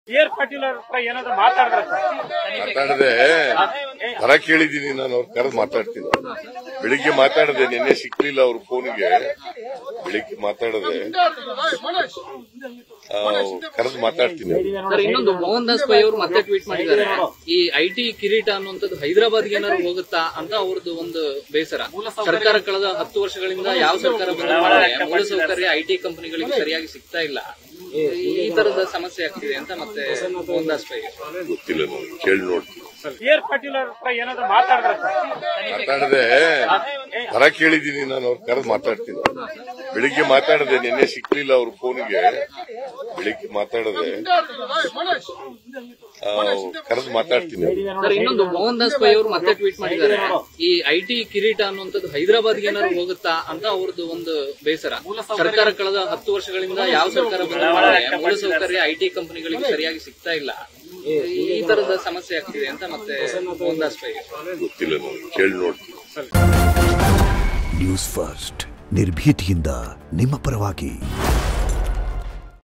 air Patil ಅವ್ರ ಹತ್ರ ಏನಾದ್ರು ಮಾತಾಡಿದ್ರ ಮಾತಾಡದೆ ಬರ ಕೇಳಿದ್ದೀನಿ ನಾನು ಅವ್ರ ಕರೆದು ಮಾತಾಡ್ತೀನಿ ಬೆಳಿಗ್ಗೆ ಮಾತಾಡದೆ ನಿನ್ನೆ ಸಿಕ್ಲಿಲ್ಲ ಅವ್ರ ಫೋನ್ಗೆ ಬೆಳಿಗ್ಗೆ ಮಾತಾಡದೆ ಕರೆದು ಮಾತಾಡ್ತೀನಿ ಸರ್ ಇನ್ನೊಂದು ಮೋಹನ್ ದಾಸ್ ಪೈ ಅವರು ಮತ್ತೆ ಟ್ವೀಟ್ ಮಾಡಿದ್ದಾರೆ ಈ ಐಟಿ ಕಿರೀಟ ಅನ್ನುವಂಥದ್ದು ಹೈದರಾಬಾದ್ಗೆ ಏನಾದ್ರು ಹೋಗುತ್ತಾ ಅಂತ ಅವ್ರದ್ದು ಒಂದು ಬೇಸರ ಸರ್ಕಾರ ಕಳೆದ ಹತ್ತು ವರ್ಷಗಳಿಂದ ಯಾವ ಸರ್ಕಾರ ಬಂದ್ರೆ ಮೂಲಸೌಕರ್ಯ ಐಟಿ ಕಂಪನಿಗಳಿಗೆ ಸರಿಯಾಗಿ ಸಿಗ್ತಾ ಇಲ್ಲ ಈ ತರದ ಸಮಸ್ಯೆ ಆಗ್ತಿದೆ ಅಂತ ಮತ್ತೆ ಮೋಹನ್ ದಾಸ್ ಪೈ ಗೊತ್ತಿಲ್ಲ ನನಗೆ ಕೇಳಿ ನೋಡ್ತೀನಿ ಏರ್ ಪಾಟೀಲ್ ಅವ್ರ ಹತ್ರ ಏನಾದ್ರು ಮಾತಾಡಿದ್ರ ಮಾತಾಡದೆ ಬರ ಕೇಳಿದ್ದೀನಿ ನಾನು ಅವ್ರ ಕರೆದು ಮಾತಾಡ್ತೀನಿ ಬೆಳಿಗ್ಗೆ ಮಾತಾಡದೆ ನಿನ್ನೆ ಸಿಕ್ಲಿಲ್ಲ ಅವ್ರ ಫೋನ್ಗೆ ಬೆಳಿಗ್ಗೆ ಮಾತಾಡದೆ ಕರೆದು ಮಾತಾಡ್ತೀನಿ ಸರ್ ಇನ್ನೊಂದು ಮೋಹನ್ ದಾಸ್ ಪೈ ಅವರು ಮತ್ತೆ ಟ್ವೀಟ್ ಮಾಡಿದ್ದಾರೆ ಈ ಐಟಿ ಕಿರೀಟ ಅನ್ನುವಂಥದ್ದು ಹೈದರಾಬಾದ್ಗೆ ಏನಾದ್ರು ಹೋಗುತ್ತಾ ಅಂತ ಅವ್ರದ್ದು ಒಂದು ಬೇಸರ ಸರ್ಕಾರ ಕಳೆದ ಹತ್ತು ವರ್ಷಗಳಿಂದ ಯಾವ ಸರ್ಕಾರ ಬಂದ್ರೆ ಮೂಲಸೌಕರ್ಯ ಐಟಿ ಕಂಪನಿಗಳಿಗೆ ಸರಿಯಾಗಿ ಸಿಗ್ತಾ ಇಲ್ಲ ಈ ತರದ ಸಮಸ್ಯೆ ಆಗ್ತಿದೆ ಅಂತ ಮತ್ತೆ ಮೋಹನ್ ದಾಸ್ ಪೈ ಗೊತ್ತಿಲ್ಲ ನನಗೆ ಕೇಳಿ ನೋಡ್ತೀನಿ ನ್ಯೂಸ್ ಫಸ್ಟ್ ನಿರ್ಭೀತಿಯಿಂದ ನಿಮ್ಮ ಪರವಾಗಿ